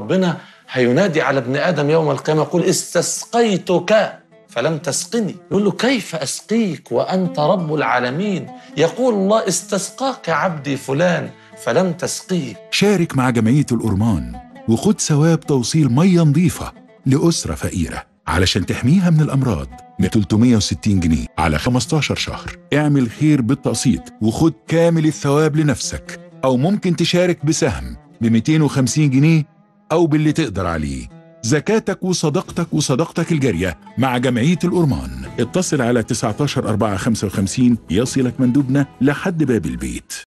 ربنا هينادي على ابن ادم يوم القيامه يقول استسقيتك فلم تسقني يقول له كيف اسقيك وانت رب العالمين يقول الله استسقاك عبدي فلان فلم تسقيه شارك مع جمعية الأورمان وخد ثواب توصيل مية نظيفة لأسرة فقيرة علشان تحميها من الأمراض ب 360 جنيه على 15 شهر اعمل خير بالتقسيط وخد كامل الثواب لنفسك أو ممكن تشارك بسهم ب 250 جنيه أو باللي تقدر عليه زكاتك وصدقتك وصدقتك الجارية مع جمعية الأورمان اتصل على 19 4 55 يصلك مندوبنا لحد باب البيت